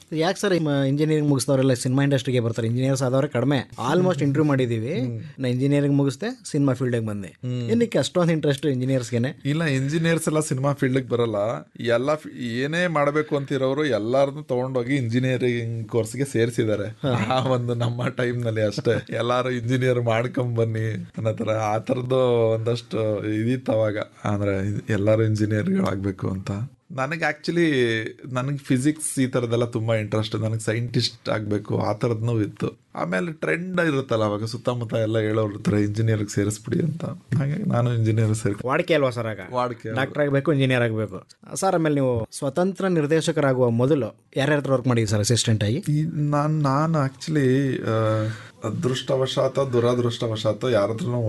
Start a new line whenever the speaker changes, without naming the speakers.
ಯಾಕೆ sir engineering ಮುಗಿಸಿದವರೆಲ್ಲ cinema ಇಂಡಸ್ಟ್ರಿಗೆ ಬರ್ತಾರೆ ಇಂಜಿನಿಯರ್ಸ್ ಆದವ್ರೆ ಕಡಿಮೆ ಆಲ್ಮೋಸ್ಟ್ ಇಂಟರ್ವ್ಯೂ ಮಾಡಿದ್ದೀವಿ ನಾ ಇಂಜಿನಿಯರಿಂಗ್ ಮುಗಿಸ್ದೆ ಸಿನಿಮಾ ಫೀಲ್ಡಿಗೆ ಬಂದೆ ಏನಕ್ಕೆ ಅಷ್ಟೊಂದು ಇಂಟ್ರೆಸ್ಟ್ ಇಂಜಿನಿಯರ್ಸ್ಗೆನೆ
ಇಲ್ಲ ಇಂಜಿನಿಯರ್ಸ್ ಎಲ್ಲ ಸಿನಿಮಾ ಫೀಲ್ಡ್ ಬರಲ್ಲ ಎಲ್ಲ ಫಿ- ಏನೇ ಮಾಡಬೇಕು ಅಂತಿರೋರು ಎಲ್ಲಾರನ್ನು ತಗೊಂಡೋಗಿ ಇಂಜಿನಿಯರಿಂಗ್ ಕೋರ್ಸ್ಗೆ ಸೇರಿಸಿದ್ದಾರೆ ಆ ಒಂದು ನಮ್ಮ ಟೈಮ್ ನಲ್ಲಿ ಅಷ್ಟೇ ಎಲ್ಲಾರು ಇಂಜಿನಿಯರ್ ಮಾಡ್ಕೊಂಡ್ ಬನ್ನಿ ಅನ್ನೋ ತರ ಆ ತರದ್ದು ಒಂದಷ್ಟು ಇದಿತ್ತು ಅವಾಗ ಅಂದ್ರೆ ಎಲ್ಲಾರು ಇಂಜಿನಿಯರ್ಗಳಾಗಬೇಕು ಅಂತ ನನಗೆ ಆಕ್ಚುಲಿ ನನಗೆ ಫಿಸಿಕ್ಸ್ ಈ ಥರದ್ದೆಲ್ಲ ತುಂಬ ಇಂಟ್ರೆಸ್ಟ್ ನನಗೆ ಸೈಂಟಿಸ್ಟ್ ಆಗಬೇಕು ಆ ಥರದ್ನೂ ಇತ್ತು ಆಮೇಲೆ ಟ್ರೆಂಡ್ ಇರುತ್ತಲ್ಲ ಅವಾಗ ಸುತ್ತಮುತ್ತ ಎಲ್ಲ ಹೇಳೋರು ಇರ್ತಾರೆ ಇಂಜಿನಿಯರ್ಗೆ ಸೇರಿಸ್ಬಿಡಿ ಅಂತ ಹಾಗಾಗಿ ನಾನು ಇಂಜಿನಿಯರ್ ಸೇರಿ
ವಾಡಿಕೆ ಅಲ್ವಾ ಸರ್ ಆಗ
ವಾಡಿಕೆ
ಡಾಕ್ಟರ್ ಆಗಬೇಕು ಇಂಜಿನಿಯರ್ ಆಗಬೇಕು ಸರ್ ಆಮೇಲೆ ನೀವು ಸ್ವತಂತ್ರ ನಿರ್ದೇಶಕರಾಗುವ ಮೊದಲು ಯಾರ್ಯಾರ ಹತ್ರ ವರ್ಕ್ ಮಾಡಿದ್ರಿ ಸರ್ ಅಸಿಸ್ಟೆಂಟ್ ಆಗಿ
ಈ ನಾನು ನಾನು ಆ್ಯಕ್ಚುಲಿ ಅದೃಷ್ಟವಶಾತ ದುರದೃಷ್ಟವಶಾತ ಯಾರ ಹತ್ರನೂ